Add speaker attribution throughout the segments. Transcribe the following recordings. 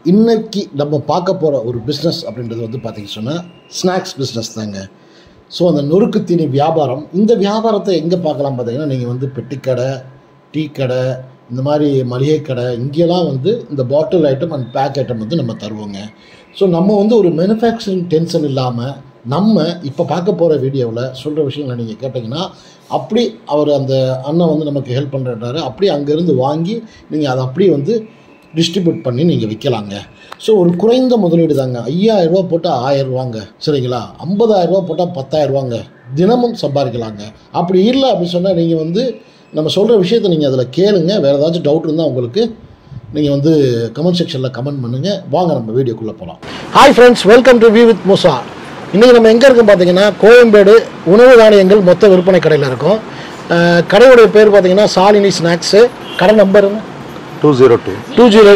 Speaker 1: இன்னைக்கு நம்ம பார்க்க போகிற ஒரு பிஸ்னஸ் அப்படின்றது வந்து பார்த்தீங்கன்னு சொன்னால் ஸ்நாக்ஸ் பிஸ்னஸ் தாங்க ஸோ அந்த நொறுக்கு தீனி வியாபாரம் இந்த வியாபாரத்தை எங்கே பார்க்கலாம் பார்த்தீங்கன்னா நீங்கள் வந்து பெட்டிக்கடை டீ கடை இந்த மாதிரி மளிகை கடை இங்கெல்லாம் வந்து இந்த bottle item and pack item வந்து நம்ம தருவோங்க ஸோ நம்ம வந்து ஒரு மேனுஃபேக்சரிங் டென்ஷன் இல்லாமல் நம்ம இப்போ பார்க்க போகிற வீடியோவில் சொல்கிற விஷயங்களை நீங்கள் கேட்டிங்கன்னா அப்படி அவர் அந்த அண்ணன் வந்து நமக்கு ஹெல்ப் பண்ணுறாரு அப்படி அங்கேருந்து வாங்கி நீங்கள் அதை அப்படியே வந்து டிஸ்ட்ரிபியூட் பண்ணி நீங்கள் விற்கலாங்க ஸோ ஒரு குறைந்த முதலீடு தாங்க ஐயாயிரம் ரூபா போட்டால் ஆயிரம் ரூபாங்க சரிங்களா ஐம்பதாயிரம் ரூபா போட்டால் பத்தாயிரம் ரூபாங்க தினமும் சம்பாதிக்கலாங்க அப்படி இல்லை அப்படின்னு சொன்னால் நீங்கள் வந்து நம்ம சொல்கிற விஷயத்தை நீங்கள் அதில் கேளுங்க வேறு ஏதாச்சும் டவுட் இருந்தால் உங்களுக்கு நீங்கள் வந்து கமெண்ட் செக்ஷனில் கமெண்ட் பண்ணுங்கள் வாங்க நம்ம வீடியோக்குள்ளே போகலாம் hi friends welcome to view with Moosa இன்றைக்கி நம்ம எங்கே இருக்கோம் பார்த்தீங்கன்னா கோயம்பேடு உணவு தானியங்கள் மொத்த விற்பனை கடையில் இருக்கோம் அஹ் கடையுடைய பேர் பார்த்தீங்கன்னா சாலினி ஸ்நாக்ஸு கடை number
Speaker 2: two zero two
Speaker 1: two zero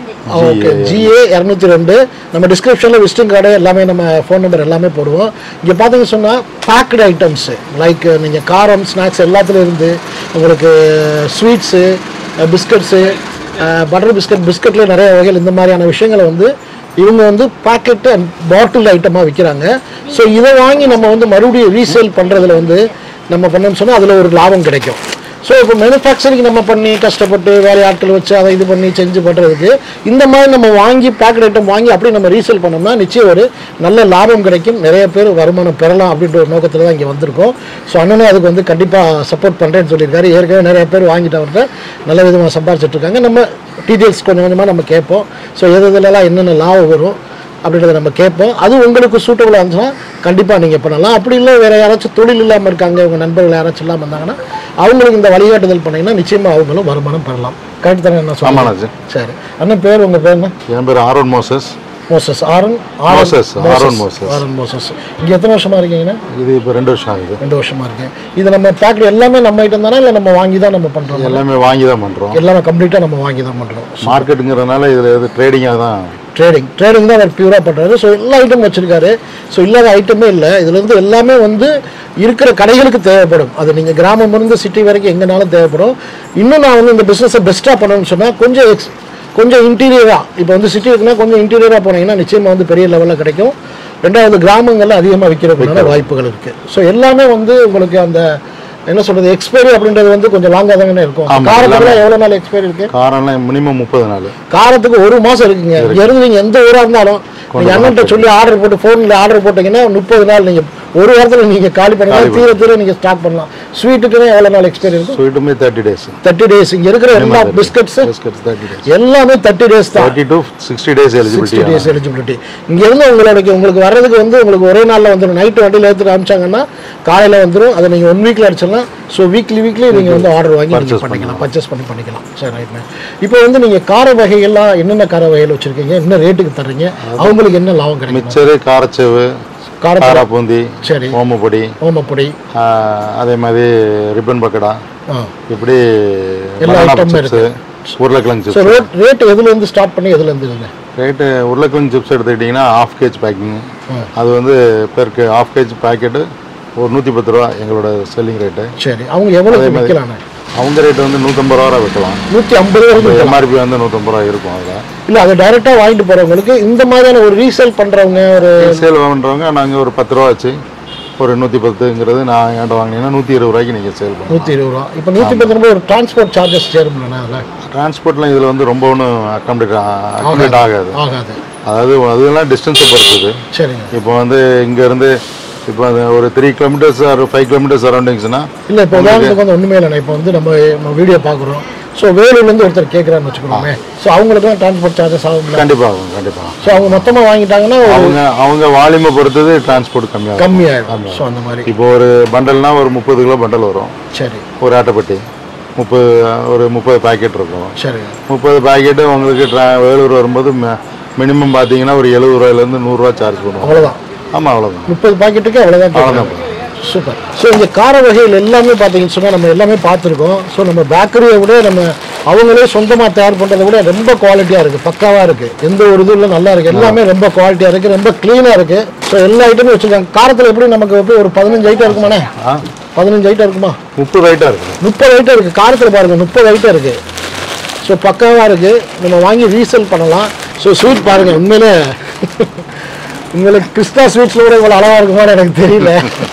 Speaker 1: okay GA இரநூத்தி ரெண்டு நம்ம டிஸ்கிரிப்ஷனில் விசிட்டிங் கார்டு எல்லாமே நம்ம ஃபோன் நம்பர் எல்லாமே போடுவோம் இங்கே பார்த்தீங்கன்னு சொன்னால் பேக்டு ஐட்டம்ஸு லைக் நீங்கள் காரம் ஸ்நாக்ஸ் எல்லாத்துலேயும் இருந்து உங்களுக்கு ஸ்வீட்ஸு பிஸ்கட்ஸு பட்டர் பிஸ்கட் பிஸ்கட்லேயே நிறைய வகைகள் இந்த மாதிரியான விஷயங்களை வந்து இவங்க வந்து பாக்கெட்டு அண்ட் பாட்டில் ஐட்டமாக விற்கிறாங்க ஸோ இதை வாங்கி நம்ம வந்து மறுபடியும் ரீசேல் பண்ணுறதுல வந்து நம்ம பண்ணோம்னு சொன்னால் அதில் ஒரு லாபம் கிடைக்கும் ஸோ இப்போ மேனுஃபேக்சரிங் நம்ம பண்ணி கஷ்டப்பட்டு வேலை ஆட்கள் வச்சு அதை இது பண்ணி செஞ்சு பண்ணுறதுக்கு இந்த மாதிரி நம்ம வாங்கி பேக்கெட் ஐட்டம் வாங்கி அப்படியே நம்ம ரீசேல் பண்ணோம்னா நிச்சயம் ஒரு நல்ல லாபம் கிடைக்கும் நிறைய பேர் வருமானம் பெறலாம் அப்படின்ற ஒரு நோக்கத்தில் தான் இங்கே வந்திருக்கோம் ஸோ அண்ணனும் அதுக்கு வந்து கண்டிப்பாக சப்போர்ட் பண்ணுறேன்னு சொல்லியிருக்காரு ஏற்கனவே நிறைய பேர் வாங்கிட்டு அவர்கிட்ட நல்ல விதமாக சம்பாரிச்சிட்டு இருக்காங்க நம்ம டீட்டெயில்ஸ் கொஞ்சம் கொஞ்சமாக நம்ம கேட்போம் ஸோ எது இதுலலாம் என்னென்ன லாபம் வரும் அப்படின்றத நம்ம கேட்போம் அது உங்களுக்கு சூட்டபுளாக இருந்துச்சுன்னா கண்டிப்பாக நீங்கள் பண்ணலாம் அப்படி இல்லை வேறு யாராச்சும் தொழில் இல்லாமல் இருக்காங்க உங்கள் நண்பர்கள் யாராச்சும் இல்லாமல் இருந்தாங்கன்னா அவங்களுக்கு இந்த வழிகாட்டுதல் பண்ணீங்கன்னா நிச்சயமாக அவங்களும் வருமானம் பெறலாம் கரெக்ட் தானே என்ன சொல்லுங்க
Speaker 2: ஆமாண்ணா சார்
Speaker 1: சரி அண்ணன் பேர் உங்கள் பேர் என்ன
Speaker 2: என் பேர் Aaron Moses
Speaker 1: Moses Aaron
Speaker 2: Moses, Aaron Moses.
Speaker 1: Aaron Moses இங்கே எத்தனை வருஷமாக இருக்கீங்கன்னா
Speaker 2: இது இப்போ ரெண்டு வருஷம் ஆகுது
Speaker 1: ரெண்டு வருஷமாக இருக்கேன் இது நம்ம பேக்கெட் எல்லாமே நம்ம ஐட்டம் தானே இல்லை நம்ம வாங்கி தான் நம்ம பண்ணுறோம்
Speaker 2: எல்லாமே வாங்கி தான் பண்ணுறோம்
Speaker 1: எல்லாமே கம்ப்ளீட்டாக நம்ம வாங்கி தான் பண்ணுறோம்
Speaker 2: மார்க்கெட்டுங்கிறதுனால இதில் எது ட்ரேடிங்காக தான்
Speaker 1: ட்ரேடிங் ட்ரேடிங் தான் அவர் பியூராக பண்ணுறாரு ஸோ எல்லா ஐட்டம் வச்சுருக்காரு ஸோ இல்லாத ஐட்டமே இல்லை இதுலேருந்து எல்லாமே வந்து இருக்கிற கடைகளுக்கு தேவைப்படும் அது நீங்கள் கிராமம் இருந்து சிட்டி வரைக்கும் எங்கேனாலும் தேவைப்படும் இன்னும் நான் வந்து இந்த பிஸ்னஸை பெஸ்ட்டாக பண்ணணும்னு சொன்னால் கொஞ்சம் எக்ஸ் கொஞ்சம் இன்டீரியராக இப்போ வந்து சிட்டி இருக்குன்னா கொஞ்சம் இன்டீரியராக போனீங்கன்னா நிச்சயமாக வந்து பெரிய லெவலில் கிடைக்கும் ரெண்டாவது கிராமங்களில் அதிகமாக விற்கிறதுக்கான வாய்ப்புகள் இருக்குது ஸோ எல்லாமே வந்து உங்களுக்கு அந்த என்ன சொல்கிறது எக்ஸ்பைரி அப்படின்றது வந்து கொஞ்சம் லாங்காக தானே இருக்கும்
Speaker 2: ஆமா,
Speaker 1: காரத்துக்குலாம் எவ்வளோ நாள் எக்ஸ்பைரி இருக்குது
Speaker 2: காரம்லாம் மினிமம் முப்பது நாள்
Speaker 1: காரத்துக்கு ஒரு மாசம் இருக்குங்க இங்க இருந்து நீங்க எந்த ஊரா இருந்தாலும் நீங்க அண்ணன்ட்ட சொல்லி ஆர்டர் போட்டு போன்ல ஆர்டர் போட்டீங்கன்னா முப்பது நாள் நீங்க ஒரு வாரத்துல நீங்க காலி பண்ணலாம் தீர தீர நீங்க ஸ்டாக் பண்ணலாம் ஸ்வீட்டுக்குன்னு எவ்வளவு நாள் எக்ஸ்பைரி இருக்கும்
Speaker 2: ஸ்வீட்டுமே தேர்ட்டி டேஸ்
Speaker 1: தேர்ட்டி டேஸ் இங்க இருக்கிற எல்லா பிஸ்கட்ஸ்
Speaker 2: பிஸ்கட்ஸ் தேர்ட்டி டேஸ்
Speaker 1: எல்லாமே தேர்ட்டி டேஸ் தான்
Speaker 2: thirty to sixty days eligibility
Speaker 1: sixty days eligibility இங்க இருந்து உங்களுக்கு உங்களுக்கு வர்றதுக்கு வந்து உங்களுக்கு ஒரே நாள்ல வந்துடும் நைட்டு வண்டியில் எடுத்துட்டு அனுப்பிச்சாங்கன்னா காலையில வந்துடும் அதை நீங்க ஒன் வீக்ல அடிச்சிடலாம் ஸோ வீக்லி வீக்லி நீங்க வந்து ஆர்டர் வாங்கி நீங்க பண்ணிக்கலாம் பர்ச்சேஸ் பண்ணி பண்ணிக்கலாம் சரி ரைட்ண்ணே இப்போ வந்து நீங்க கார வகைகள்லாம் என்னென்ன கார வகைகள் வச்சிருக்கீங்க என்ன ரேட்டுக்கு தர்றீங்க அவங்களுக்கு என்ன லாபம் கிடைக்கும்
Speaker 2: மிக்சரு காரச்சேவு
Speaker 1: கார
Speaker 2: காராப்பூந்தி
Speaker 1: சரி
Speaker 2: ஓமப்பொடி
Speaker 1: ஓமப்பொடி
Speaker 2: ஆஹ், அதே மாதிரி ரிப்பன் பக்கடா
Speaker 1: ஆ
Speaker 2: இப்படி
Speaker 1: எல்லா
Speaker 2: banana
Speaker 1: ஐட்டமும்
Speaker 2: chips, உருளைக்கிழங்கு
Speaker 1: ஸோ
Speaker 2: சிப்ஸ்
Speaker 1: ரேட் ரேட் எதுல இருந்து ஸ்டார்ட் பண்ணி எதுல இருந்து இல்லை
Speaker 2: ரேட்டு உருளைக்கிழங்கு சிப்ஸ் எடுத்துக்கிட்டிங்கன்னா ஆஃப் கேஜ் பேக்கிங் அது வந்து பெருக்கு ஆஃப் கேஜ் பேக்கெட்டு ஒரு நூற்றி பத்து ரூபா எங்களோட செல்லிங் ரேட்டு
Speaker 1: சரி அவங்க எவ்வளவு விற்கலாண்ணே
Speaker 2: அவங்க ரேட் வந்து நூற்றம்பது ரூபா விற்கலாம்
Speaker 1: நூற்றி ஐம்பது ரூபா
Speaker 2: எம்ஆர்பி வந்து நூற்றம்பது ரூபா இருக்கும் அதில்
Speaker 1: இல்லை அதை டைரெக்டாக வாங்கிட்டு போறவங்களுக்கு இந்த மாதிரியான ஒரு ரீசேல் பண்றவங்க ஒரு
Speaker 2: சேல் பண்ணுறவங்க நாங்கள் ஒரு பத்து ரூபா வச்சு ஒரு நூற்றி பத்துங்கிறது நான் என்கிட்ட வாங்கினீங்கன்னா நூற்றி இருபது ரூபாய்க்கு நீங்கள் சேல் பண்ணலாம்
Speaker 1: நூற்றி இருபது ரூபா இப்போ நூற்றி பத்து ரூபாய் ஒரு டிரான்ஸ்போர்ட் சார்ஜஸ் சேரும்லண்ணா அதில்
Speaker 2: டிரான்ஸ்போர்ட்லாம் இதில் வந்து ரொம்ப ஒன்றும் அக்கம்ப்ளீட் அக்கம்ப்ளீட் ஆகாது
Speaker 1: ஆகாது
Speaker 2: அதாவது அதெல்லாம் டிஸ்டன்ஸை பொறுத்தது
Speaker 1: சரிங்க
Speaker 2: இப்போ வந்து இங்கேருந்து இப்போ அது ஒரு த்ரீ கிலோமீட்டர்ஸ் ஒரு ஃபைவ் கிலோமீட்டர்ஸ் சரௌண்டிங்ஸ்னா
Speaker 1: இல்லை இப்போ உதாரணத்துக்கு வந்து ஒன்றுமே இல்லைண்ணா இப்போ வந்து நம்ம நம்ம வீடியோ பார்க்குறோம் ஸோ வேலூர்லேருந்து ஒருத்தர் கேட்குறான்னு வச்சுக்கோமே ஸோ அவங்களுக்குலாம் டிரான்ஸ்போர்ட் சார்ஜஸ் ஆகும்ல
Speaker 2: கண்டிப்பாக ஆகும் கண்டிப்பாக
Speaker 1: ஸோ அவங்க மொத்தமாக வாங்கிட்டாங்கன்னா ஒரு
Speaker 2: அவங்க அவங்க வால்யூமை பொறுத்தது டிரான்ஸ்போர்ட் கம்மியாகும்
Speaker 1: கம்மியாயிடும் ஸோ அந்த மாதிரி
Speaker 2: இப்போ ஒரு பண்டல்னா ஒரு முப்பது கிலோ பண்டல் வரும்
Speaker 1: சரி
Speaker 2: ஒரு ஆட்டைப்பட்டி முப்பது ஒரு முப்பது பாக்கெட் இருக்கும்
Speaker 1: சரிங்க
Speaker 2: முப்பது பாக்கெட்டு உங்களுக்கு ட்ரா வேலூர் வரும்போது மினிமம் பார்த்தீங்கன்னா ஒரு எழுபது ரூபாயிலேருந்து நூறுரூவா சார்ஜ் பண்ணுவோம்
Speaker 1: அவ்வளோதான்
Speaker 2: ஆமாம் அவ்வளோதான்
Speaker 1: முப்பது பாக்கெட்டுக்கு அவ்வளோதான் கேட்குறாங்க சூப்பர் ஸோ இந்த கார வகைகள் எல்லாமே பார்த்தீங்கன்னு சொன்னால் நம்ம எல்லாமே பார்த்துருக்கோம் ஸோ நம்ம பேக்கரியை விட நம்ம அவங்களே சொந்தமாக தயார் பண்ணுறதை விட ரொம்ப குவாலிட்டியாக இருக்குது பக்காவாக இருக்குது எந்த ஒரு இதுவும் இல்லை நல்லா இருக்குது எல்லாமே ரொம்ப குவாலிட்டியாக இருக்குது ரொம்ப க்ளீனாக இருக்குது ஸோ எல்லா ஐட்டமும் வச்சுருக்காங்க காரத்தில் எப்படி நமக்கு எப்படி ஒரு பதினஞ்சு ஐட்டம் இருக்குமாண்ணே
Speaker 2: ஆ
Speaker 1: பதினஞ்சு ஐட்டம் இருக்குமா
Speaker 2: முப்பது ஐட்டம் இருக்குது
Speaker 1: முப்பது ஐட்டம் இருக்குது காரத்தில் பாருங்கள் முப்பது ஐட்டம் இருக்குது ஸோ பக்காவாக இருக்குது நம்ம வாங்கி ரீசேல் பண்ணலாம் ஸோ ஸ்வீட் பாருங்க உண்மையிலே உண்மையிலே கிறிஸ்டா ஸ்வீட்ஸ்ல கூட இவ்வளோ அளவா இருக்குமான்னு எனக்கு தெரியல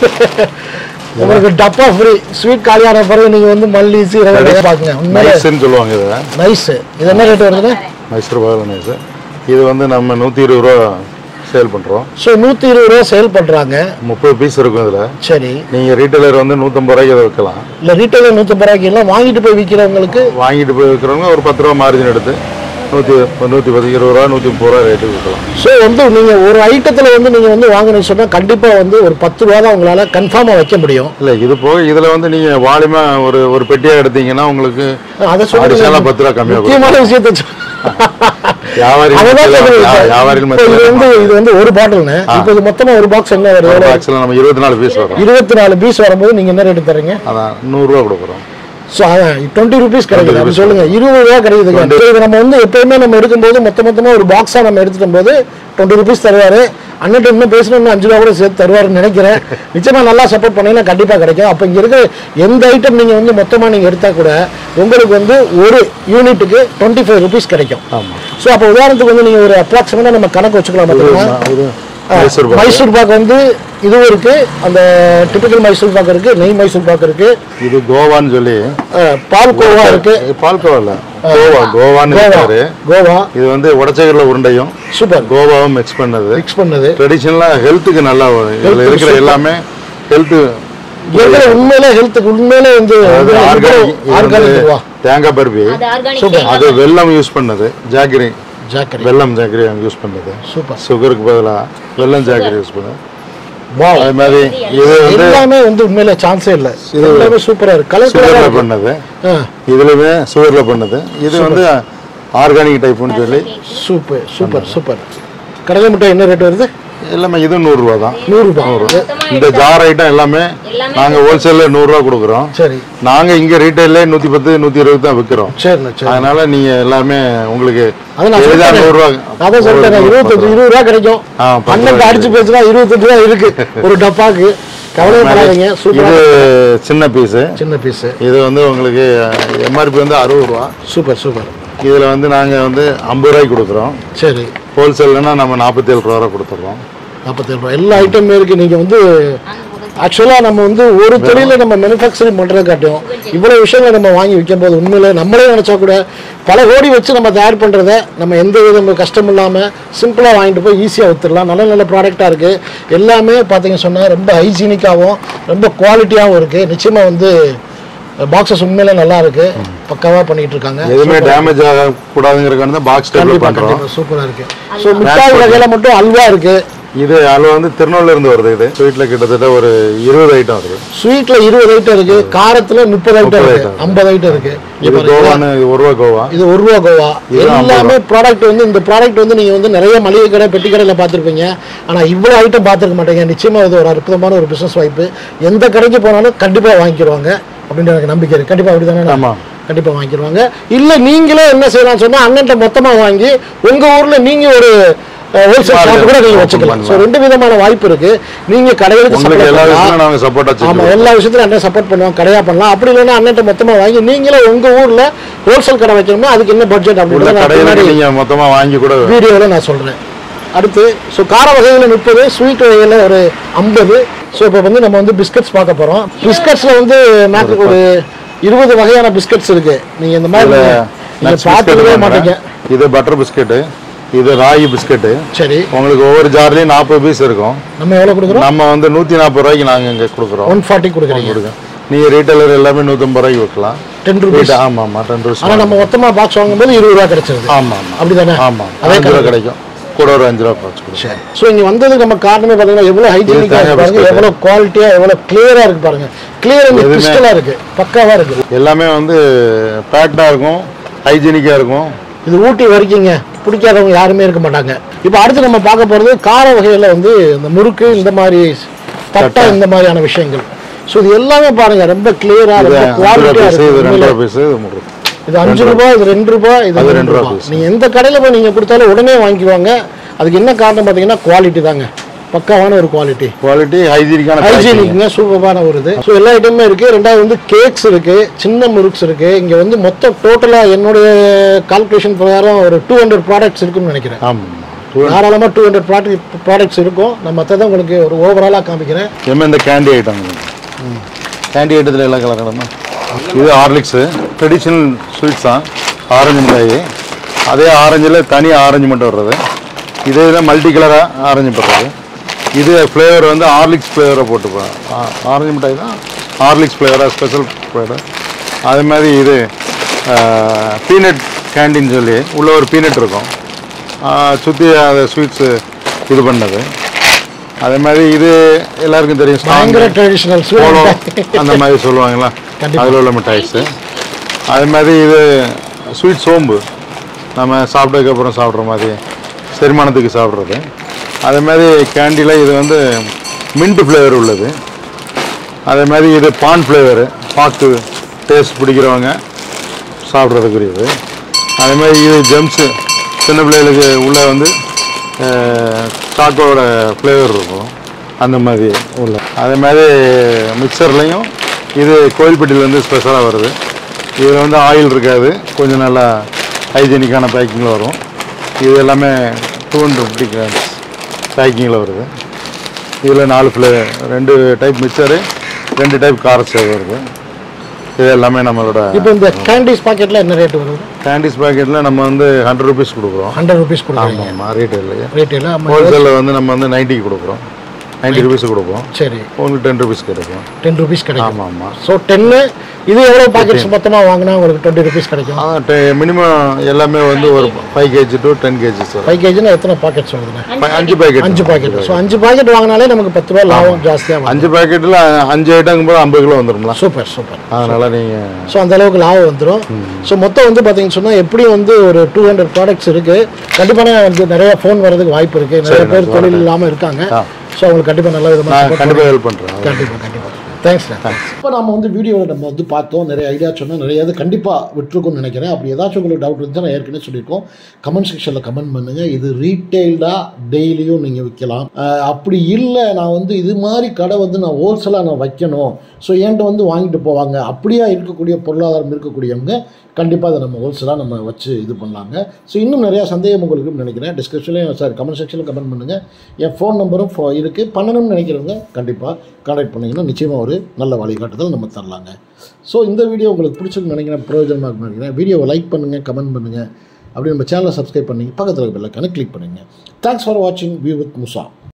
Speaker 1: உங்களுக்கு டப்பா ஃப்ரீ ஸ்வீட் காலியான பிறகு நீங்க வந்து மல்லி சீரகம் பாக்குங்க உண்மையிலே
Speaker 2: நைஸ்ன்னு சொல்லுவாங்க இதை
Speaker 1: நைஸ் இது என்ன ரேட் வருதுன்னு
Speaker 2: மைசூர் பாகல நைஸ் இது வந்து நம்ம நூற்றி இருபது ரூபா சேல் பண்ணுறோம்
Speaker 1: ஸோ நூற்றி இருபது ரூபா சேல் பண்ணுறாங்க
Speaker 2: முப்பது பீஸ் இருக்கும் இதில்
Speaker 1: சரி
Speaker 2: நீங்கள் ரீட்டைலர் வந்து நூற்றம்பது ரூபாய்க்கு அதை விற்கலாம்
Speaker 1: இல்லை ரீட்டைலில் நூற்றம்பது ரூபாய்க்கு எல்லாம் வாங்கிட்டு போய் விற்கிறவங்களுக்கு
Speaker 2: வாங்கிட்டு போய் விற்கிறவங்க ஒரு பத்து ரூபா மார்ஜின் எடுத்து நூற்றி நூற்றி பத்து இருபது ரூபா நூற்றி முப்பது ரூபா ரேட்டுக்கு விற்கலாம்
Speaker 1: ஸோ வந்து நீங்கள் ஒரு ஐட்டத்தில் வந்து நீங்கள் வந்து வாங்கணும்னு சொன்னால் கண்டிப்பாக வந்து ஒரு பத்து ரூபா தான் உங்களால் கன்ஃபார்மாக வைக்க முடியும்
Speaker 2: இல்லை இது போக இதில் வந்து நீங்கள் வால்யூமாக ஒரு ஒரு பெட்டியாக எடுத்தீங்கன்னா உங்களுக்கு
Speaker 1: அதை
Speaker 2: அடிஷனலாக
Speaker 1: சொல்லி
Speaker 2: பத்து ரூபா கம்மியாக
Speaker 1: முக்கியமான விஷயத்தை சொ-
Speaker 2: வியாபாரி
Speaker 1: அதுதான்
Speaker 2: மத்தியில-
Speaker 1: சொல்றேன்
Speaker 2: யா-
Speaker 1: சார்.
Speaker 2: வியாபாரி
Speaker 1: இப்போ இது வந்து
Speaker 2: மத்தியில்
Speaker 1: இது வந்து ஒரு பாட்டில்னு இப்போ இது மொத்தமா ஒரு பாக்ஸ் என்ன வருது
Speaker 2: ஆக்சுவலாக நம்ம இருபத்தி நாலு பீஸ் வரும்
Speaker 1: இருபத்தி நாலு பீஸ் வரும்போது நீங்க என்ன ரேட் தரீங்க
Speaker 2: அதான் நூறுரூவா கொடுக்குறோம்
Speaker 1: ஸோ அதான் டுவெண்ட்டி ருபீஸ் கிடைக்குது அப்படி சொல்லுங்க இருபது ரூபா கிடைக்குதுங்க So, இது நம்ம வந்து எப்பயுமே நம்ம எடுக்கும்போது மொத்த மொத்தமா ஒரு பாக்ஸா நம்ம எடுத்துடும் போது டுவெண்ட்டி ருபீஸ் தருவாரு அண்ணன் இன்னும் பேசணும்னு அஞ்சு ரூபா கூட சேர்த்து தருவாருன்னு நினைக்கிறேன் நிச்சயமா நல்லா சப்போர்ட் பண்ணீங்கன்னா கண்டிப்பா கிடைக்கும் அப்போ இங்க இருக்கிற எந்த ஐட்டம் நீங்க வந்து மொத்தமா நீங்க எடுத்தா கூட உங்களுக்கு வந்து ஒரு யூனிட்டுக்கு டுவெண்ட்டி ஃபைவ் ருபீஸ் கிடைக்கும்
Speaker 2: ஆமாம்
Speaker 1: ஸோ அப்போ உதாரணத்துக்கு வந்து நீங்க ஒரு அப்ராக்சிமேட்டா நம்ம கணக்கு வச்சுக்கலாம் பார்த்தீங்கன்னா
Speaker 2: இது மைசூர் பாக்கு.
Speaker 1: மைசூர் பாக் வந்து இதுவும் இருக்கு அந்த டிபிக்கல் மைசூர் பாக் இருக்கு நெய் மைசூர் பாக் இருக்கு
Speaker 2: இது கோவான்னு சொல்லி
Speaker 1: அஹ், பால் கோவா இருக்கு
Speaker 2: இது பால்கோவா இல்ல கோவா கோவான்னு
Speaker 1: கோவா
Speaker 2: இருக்காரு
Speaker 1: கோவா
Speaker 2: இது வந்து உடச்சகரில் உருண்டையும்
Speaker 1: சூப்பர்
Speaker 2: கோவாவும் மிக்ஸ் பண்ணது
Speaker 1: மிக்ஸ் பண்ணது
Speaker 2: ட்ரெடிஷ்னலாக ஹெல்த்துக்கு நல்லா வரும். இதுல
Speaker 1: Health
Speaker 2: இருக்கிற
Speaker 1: super.
Speaker 2: எல்லாமே ஹெல்த்து
Speaker 1: இருக்கிற உண்மையிலே ஹெல்த்துக்கு உண்மையிலே வந்து
Speaker 2: ஆர்கானிக்
Speaker 1: ஆர்கானிக் வா
Speaker 2: தேங்காய் பருப்பி
Speaker 3: அது ஆர்கானிக்
Speaker 1: Super.
Speaker 2: அது வெல்லம் யூஸ் பண்ணது ஜாக்கிரி
Speaker 1: ஜாக்கரி
Speaker 2: வெல்லம் ஜாக்கிரி யூஸ் பண்ணது
Speaker 1: சூப்பர்
Speaker 2: சுகருக்கு பதிலாக வெல்லம் ஜாக்கிரி யூஸ் பண்ணது
Speaker 1: வா
Speaker 2: அது மாதிரி இது வந்து
Speaker 1: எல்லாமே வந்து உண்மையிலே சான்ஸே இல்லை எல்லாமே சூப்பரா இருக்கு கலர்
Speaker 2: சுகரில்
Speaker 1: கலரா
Speaker 2: பண்ணது
Speaker 1: ஆ
Speaker 2: இதுலயுமே சுகரில் பண்ணது இது வந்து ஆர்கானிக் டைப்னு சொல்லி
Speaker 1: சூப்பர் சூப்பர் சூப்பர் கடலை மிட்டாய் என்ன ரேட் வருது
Speaker 2: எல்லாமே இது நூறுரூவா தான்
Speaker 1: நூறுரூபா
Speaker 3: மொத்தமா
Speaker 2: இந்த ஜார் ஐட்டம் எல்லாமே
Speaker 3: எல்லாமே
Speaker 2: நாங்கள் ஹோல்சேலில் நூறுரூவா கொடுக்குறோம்
Speaker 1: சரி
Speaker 2: நாங்கள் இங்கே ரீட்டைல்லே நூற்றி பத்து நூற்றி இருபது தான் விற்கிறோம்
Speaker 1: சரிண்ணா சரி
Speaker 2: அதனால நீங்கள் எல்லாமே உங்களுக்கு
Speaker 1: அதை நான்
Speaker 2: எளிதா
Speaker 1: சொல்லிட்டேன்.
Speaker 2: நூறுரூவா
Speaker 1: அதான் சொல்லிட்டேன் இருபத்தஞ்சு இருபது ரூபா கிடைக்கும்
Speaker 2: ஆ, பத்து
Speaker 1: அண்ணன்
Speaker 2: ரூபா
Speaker 1: அடிச்சு பேசுனா இருபத்தஞ்சு ரூபா இருக்கு ஒரு டப்பாக்கு கவலைப்படாதீங்க
Speaker 2: இது
Speaker 1: சூப்பர்
Speaker 2: சின்ன பீஸு
Speaker 1: சின்ன பீஸ்
Speaker 2: இது வந்து உங்களுக்கு எம்ஆர்பி வந்து அறுபது ரூபா
Speaker 1: சூப்பர் சூப்பர்
Speaker 2: இதில் வந்து நாங்கள் வந்து ஐம்பது ரூபாய்க்கு கொடுக்குறோம்
Speaker 1: சரி
Speaker 2: ஹோல்சேல்னா நம்ம நாற்பத்தேழு ரூபா வரை கொடுத்துட்றோம்
Speaker 1: நாற்பத்தேழு ரூபா எல்லா ஐட்டமுமே இருக்கு நீங்க வந்து ஆக்சுவலாக நம்ம வந்து ஒரு தொழில நம்ம மேனுஃபேக்சரிங் பண்ணுறதை காட்டும் இவ்வளோ விஷயங்களை நம்ம வாங்கி விற்கும் போது உண்மையிலே நம்மளே நினச்சா கூட பல கோடி வச்சு நம்ம தயார் பண்ணுறத நம்ம எந்த வித கஷ்டம் இல்லாமல் சிம்பிளாக வாங்கிட்டு போய் ஈஸியாக வித்துடலாம் நல்ல நல்ல ப்ராடக்டாக இருக்குது எல்லாமே பார்த்தீங்க சொன்னால் ரொம்ப ஹைஜீனிக்காகவும் ரொம்ப குவாலிட்டியாகவும் இருக்குது நிச்சயமாக வந்து பாக்ஸஸ் உண்மையிலே நல்லா இருக்கு பக்காவாக பண்ணிட்டு இருக்காங்க
Speaker 2: எதுவுமே டேமேஜ் ஆகக்கூடாதுங்கிறக்கான தான் பாக்ஸ் டைப்பில்
Speaker 1: கண்டிப்பாக
Speaker 2: பண்ணுறோம்
Speaker 1: கண்டிப்பாக சூப்பராக இருக்கு ஸோ மிட்டாய் வகையில் மட்டும் அல்வா இருக்கு
Speaker 2: இது அளவு வந்து திருநெல்வேலியில இருந்து வருது இது ஸ்வீட்டில் கிட்டத்தட்ட ஒரு இருபது ஐட்டம் வருது
Speaker 1: ஸ்வீட்ல இருபது ஐட்டம் இருக்கு காரத்துல முப்பது ஐட்டம்
Speaker 2: முப்பது
Speaker 1: இருக்கு
Speaker 2: item.
Speaker 1: ஐம்பது ஐட்டம் இருக்கு
Speaker 2: இது
Speaker 1: இப்ப
Speaker 2: கோவான்னு இது ஒரு ரூபா கோவா
Speaker 1: இது ஒரு ரூபா கோவா
Speaker 2: இது ஐம்பது
Speaker 1: எல்லாமே ப்ராடக்ட் வந்து இந்த ப்ராடக்ட் வந்து நீங்க வந்து நிறைய மளிகை கடை பெட்டி கடையில் பார்த்துருப்பீங்க ஆனா இவ்வளவு ஐட்டம் பார்த்துருக்க மாட்டீங்க நிச்சயமா இது ஒரு அற்புதமான ஒரு பிசினஸ் வாய்ப்பு எந்த கடைக்கு போனாலும் கண்டிப்பா வாங்கிக்கிடுவாங்க அப்படின்ற எனக்கு நம்பிக்கை இருக்கு கண்டிப்பா அப்படிதானே
Speaker 2: ஆமா.
Speaker 1: கண்டிப்பா வாங்கிடுவாங்க இல்ல நீங்களே என்ன செய்யலாம் சொன்னா அண்ணன்ட்ட மொத்தமா வாங்கி உங்க ஊர்ல நீங்க ஒரு ஹோல்சேல் ஷாப் கூட நீங்க வச்சுக்கலாம் ஸோ ரெண்டு விதமான வாய்ப்பு இருக்கு நீங்க கடைகளுக்கு
Speaker 2: உங்களுக்கு
Speaker 1: supply
Speaker 2: எல்லா
Speaker 1: பண்ணலாம்.
Speaker 2: விஷயமும் நாங்கள் சப்போர்ட்டாக
Speaker 1: ஆமா
Speaker 2: வச்சுருக்கோம்
Speaker 1: எல்லா விஷயத்துலையும் அண்ணன் சப்போர்ட் பண்ணுவோம் கடையா பண்ணலாம் அப்படி இல்லைன்னா அண்ணன் மொத்தமா வாங்கி நீங்களே உங்க ஊர்ல ஹோல்சேல் கடை வைக்கணும்னா அதுக்கு என்ன பட்ஜெட்
Speaker 2: உள்ள
Speaker 1: அப்படின்றத நான்
Speaker 2: கடையில்
Speaker 1: பின்னாடி
Speaker 2: நீங்கள் மொத்தமாக வாங்கி கூட
Speaker 1: வீடியோவில் நான் சொல்றேன் அடுத்து ஸோ கார வகையில் முப்பது ஸ்வீட் வகையில் ஒரு ஐம்பது ஸோ இப்போ வந்து நம்ம வந்து பிஸ்கட்ஸ் பார்க்க போறோம் பிஸ்கட்ஸ்ல வந்து மேக்கு ஒரு இருபது வகையான பிஸ்கட்ஸ் இருக்கு நீங்க இந்த மாதிரி நீங்க
Speaker 2: nuts
Speaker 1: பார்த்துக்கவே
Speaker 2: biscuit
Speaker 1: மாட்டீங்க
Speaker 2: பண்றேன். இது பட்டர் பிஸ்கெட்டு இது ராகி பிஸ்கெட்டு
Speaker 1: சரி
Speaker 2: உங்களுக்கு ஒவ்வொரு ஜார்லேயும் நாற்பது பீஸ் இருக்கும்
Speaker 1: நம்ம எவ்வளோ கொடுக்குறோம்
Speaker 2: நம்ம வந்து நூற்றி நாற்பது ரூபாய்க்கு நாங்கள் இங்கே கொடுக்குறோம்
Speaker 1: ஒன் ஃபார்ட்டி கொடுக்குறீங்க
Speaker 2: கொடுங்க நீங்கள் ரீட்டைலர் எல்லாமே நூற்றம்பது ரூபாய்க்கு விற்கலாம்
Speaker 1: டென் ருபீஸ்
Speaker 2: ஆமாம் ஆமாம் டென் ருபீஸ்
Speaker 1: ஆனால் நம்ம மொத்தமா பாக்ஸ் வாங்கும்போது இருபது ரூபா கிடைச்சிருது
Speaker 2: ஆமாம் ஆமாம்
Speaker 1: அப்படிதானே
Speaker 2: ஆமாம்
Speaker 1: அதே
Speaker 2: அஞ்சு ரூபா
Speaker 1: கணக்கு.
Speaker 2: கிடைக்கும் கூட ஒரு அஞ்சு ரூபா குறைச்சு கொடுக்கும்
Speaker 1: ஸோ இங்க வந்ததுக்கு நம்ம காரணமே பார்த்தீங்கன்னா எவ்வளோ ஹைஜீனிக்காக
Speaker 2: தேங்காய்
Speaker 1: இருக்கு பாருங்க
Speaker 2: biscuit.
Speaker 1: எவ்வளோ குவாலிட்டியா எவ்வளோ கிளியரா இருக்கு பாருங்க கிளியர் இந்த
Speaker 2: எதுவுமே-
Speaker 1: கிறிஸ்டலா இருக்கு பக்காவா இருக்கு
Speaker 2: எல்லாமே வந்து பேக்டாக இருக்கும் ஹைஜீனிக்காக இருக்கும்
Speaker 1: இது ஊட்டி வரைக்குங்க பிடிக்காதவங்க யாருமே இருக்க மாட்டாங்க இப்போ அடுத்து நம்ம பார்க்க போறது கார வகையில வந்து இந்த முறுக்கு இந்த மாதிரி தட்டை
Speaker 2: தட்டை.
Speaker 1: இந்த மாதிரியான விஷயங்கள் ஸோ இது எல்லாமே பாருங்க ரொம்ப கிளியரா
Speaker 2: இது
Speaker 1: ரொம்ப
Speaker 2: அஞ்சு ரூபா
Speaker 1: குவாலிட்டியா
Speaker 2: பீஸு இது ரெண்டு ரூபா
Speaker 1: இருக்கு
Speaker 2: பீஸு இது மூணு ரூபா.
Speaker 1: இது அஞ்சு ரூபாய் இது ரெண்டு ரூபாய் இது
Speaker 2: அது
Speaker 1: ரெண்டு
Speaker 2: ரெண்டு ரூபா
Speaker 1: ரூபாய்
Speaker 2: piece.
Speaker 1: நீங்க எந்த கடையில போய் நீங்க கொடுத்தாலும் உடனே வாங்கிக்குவாங்க அதுக்கு என்ன காரணம் பார்த்தீங்கன்னா குவாலிட்டி தாங்க பக்காவான ஒரு குவாலிட்டி
Speaker 2: குவாலிட்டி ஹைஜீனிக்கான பேக்கிங்
Speaker 1: ஹைஜீனிக்ங்க சூப்பரான ஒரு இது ஸோ எல்லா ஐட்டமுமே இருக்கு ரெண்டாவது வந்து கேக்ஸ் இருக்கு சின்ன முறுக்ஸ் இருக்கு இங்க வந்து மொத்தம் டோட்டலா என்னுடைய கால்குலேஷன் பிரகாரம் ஒரு டூ ஹண்ட்ரட் ப்ராடக்ட்ஸ் இருக்குன்னு நினைக்கிறேன்
Speaker 2: ஆமாம்
Speaker 1: தாராளமாக டூ ஹண்ட்ரட் ப்ராடக்ட் ப்ராடக்ட்ஸ் இருக்கும் நான் மற்றதான் உங்களுக்கு ஒரு ஓவராலாக காமிக்கிறேன்
Speaker 2: எம்ஏ இந்த கேண்டி ஐட்டம் கேண்டி ஐட்டத்தில் எல்லாம் கலக்கணுமா இது ஹார்லிக்ஸு ட்ரெடிஷ்னல் ஸ்வீட்ஸ் தான் ஆரஞ்சு மிட்டாய் அதே ஆரஞ்சில் தனி ஆரஞ்சு மட்டும் வர்றது இதே இதில் மல்டி கலராக ஆரஞ்சு போடுறது இது ஃப்ளேவர் வந்து ஹார்லிக்ஸ் ஃப்ளேவரை போட்டுப்போம் ஆரஞ்சு மிட்டாய் தான் ஹார்லிக்ஸ் ஃப்ளேவராக ஸ்பெஷல் ஃப்ளேவர் அதே மாதிரி இது பீனட் கேண்டின்னு சொல்லி உள்ள ஒரு பீனட் இருக்கும் சுற்றி அந்த ஸ்வீட்ஸு இது பண்ணது அதே மாதிரி இது எல்லாருக்கும் தெரியும் strong.
Speaker 1: பயங்கர ட்ரெடிஷ்னல்
Speaker 2: போலோ
Speaker 1: ஸ்வீட்
Speaker 2: அந்த மாதிரி சொல்லுவாங்களா
Speaker 1: கண்டிப்பா.
Speaker 2: அதில் உள்ள மிட்டாய்ஸு அதே மாதிரி இது ஸ்வீட் சோம்பு நம்ம சாப்பிட்டதுக்கப்புறம் சாப்பிட்ற மாதிரி செரிமானத்துக்கு சாப்பிட்றது அதே மாதிரி கேண்டியில் இது வந்து மின்ட் ஃப்ளேவர் உள்ளது அதே மாதிரி இது பான் ஃப்ளேவரு பாக்கு டேஸ்ட் பிடிக்கிறவங்க சாப்பிட்றதுக்குரியது அதே மாதிரி இது ஜெம்ஸு சின்ன பிள்ளைகளுக்கு உள்ளே வந்து சாக்கோட ஃப்ளேவர் இருக்கும் அந்த மாதிரி உள்ள அதே மாதிரி மிக்சர்லேயும் இது கோயில்பட்டியிலேருந்து ஸ்பெஷலாக வருது இதில் வந்து ஆயில் இருக்காது கொஞ்சம் நல்லா ஹைஜீனிக்கான பேக்கிங்கில் வரும் இது எல்லாமே டூ ஹண்ட்ரட் ஃபிஃப்டி கிராம்ஸ் பேக்கிங்கில் வருது இதில் நாலு ஃப்ளே ரெண்டு டைப் மிக்சரு ரெண்டு டைப் கார சேவை வருது இது எல்லாமே நம்மளோட
Speaker 1: இப்போ இந்த கேண்டீஸ் பாக்கெட்ல என்ன ரேட் வருது
Speaker 2: கேண்டிஸ் பாக்கெட்டில் நம்ம வந்து ஹண்ட்ரட் ருபீஸ் கொடுக்குறோம்
Speaker 1: ஹண்ட்ரட் ருபீஸ் கொடுக்குறீங்க
Speaker 2: ஆமாம் ரீட்டைல்லையே
Speaker 1: ரேட்டில்
Speaker 2: ஹோல்சேலில் வந்து நம்ம வந்து நைன்ட்டிக்கு கொடுக்குறோம் நைன்ட்டி ருபீஸ் கொடுப்போம்
Speaker 1: சரி
Speaker 2: உங்களுக்கு டென் ருபீஸ் கிடைக்கும்
Speaker 1: டென் ருபீஸ் கிடைக்கும்
Speaker 2: ஆமாம் ஆமாம்
Speaker 1: ஸோ டென்னு இது எவ்வளோ பாக்கெட்ஸ் மொத்தமாக வாங்கினா உங்களுக்கு டுவெண்ட்டி ருபீஸ் கிடைக்கும்
Speaker 2: அதான் மினிமம் எல்லாமே வந்து ஒரு five KG to ten KGs வரும்
Speaker 1: ஃபைவ் கேஜினா எத்தனை பாக்கெட்ஸ் வருதுண்ணே
Speaker 2: அஞ்சு பேக்கெட்
Speaker 1: அஞ்சு பாக்கெட் ஸோ அஞ்சு பாக்கெட் வாங்கினாலே நமக்கு பத்து ரூபா லாபம் ஜாஸ்தியாக வரும்
Speaker 2: அஞ்சு பேக்கெட்டில் அஞ்சு ஐட்டங்கும் போது ஐம்பது கிலோ வந்துடும்ல
Speaker 1: சூப்பர் சூப்பர்
Speaker 2: அதனால் நீங்கள்
Speaker 1: ஸோ அந்த அளவுக்கு லாபம் வந்துடும் ஸோ மொத்தம் வந்து பார்த்தீங்கன்னு சொன்னால் எப்படியும் வந்து ஒரு டூ ஹண்ட்ரட் ப்ராடக்ட்ஸ் இருக்கு கண்டிப்பான வந்து நிறைய ஃபோன் வரதுக்கு வாய்ப்பு இருக்கு நிறைய பேர் தொழில் இல்லாமல் இருக்காங்க
Speaker 2: ஆ.
Speaker 1: ஸோ அவங்களுக்கு கண்டிப்பாக நல்ல விதமாக
Speaker 2: நான் கண்டிப்பாக ஹெல்ப் பண்ணுறேன்
Speaker 1: கண்டிப்பாக கண்டிப்பாக தேங்க்ஸ் இப்போ நம்ம வந்து வீடியோவில் நம்ம வந்து பார்த்தோம் நிறைய ஐடியா சொன்னோம் நிறைய இது கண்டிப்பாக விட்டுருக்கும்னு நினைக்கிறேன் அப்படி ஏதாச்சும் உங்களுக்கு டவுட் இருந்துச்சு நான் ஏற்கனவே சொல்லியிருக்கோம் கமெண்ட் செக்ஷனில் கமெண்ட் பண்ணுங்கள் இது ரீட்டெயில்டாக டெய்லியும் நீங்கள் விற்கலாம் அஹ் அப்படி இல்லை நான் வந்து இது மாதிரி கடை வந்து நான் ஹோல்சேலாக நான் வைக்கணும் ஸோ என்கிட்ட வந்து வாங்கிட்டு போவாங்க அப்படியா இருக்கக்கூடிய பொருளாதாரம் இருக்கக்கூடியவங்க கண்டிப்பாக அதை நம்ம ஹோல்சேலாக நம்ம வச்சு இது பண்ணலாங்க ஸோ இன்னும் நிறையா சந்தேகம் உங்களுக்கு இருக்குன்னு நினைக்கிறேன் டிஸ்கிரிப்ஷன்லேயும் சார் கமெண்ட் செக்ஷனில் கமெண்ட் பண்ணுங்கள் என் ஃபோன் நம்பரும் ஃபோ இருக்குது பண்ணணும்னு நினைக்கிறவங்க கண்டிப்பாக கான்டாக்ட் பண்ணிங்கன்னா நிச்சயமாக ஒரு நல்ல வழிகாட்டுதல் நம்ம தரலாங்க ஸோ இந்த வீடியோ உங்களுக்கு பிடிச்சிருக்குன்னு நினைக்கிறேன் பிரயோஜனமாக இருக்குன்னு நினைக்கிறேன் வீடியோவை லைக் பண்ணுங்கள் கமெண்ட் பண்ணுங்கள் அப்படி நம்ம சேனலை சப்ஸ்கிரைப் பண்ணி பக்கத்தில் பெல்லைக்கான கிளிக் பண்ணுங்கள் தேங்க்ஸ் ஃபார் வாட்சிங் வியூ வித் முசா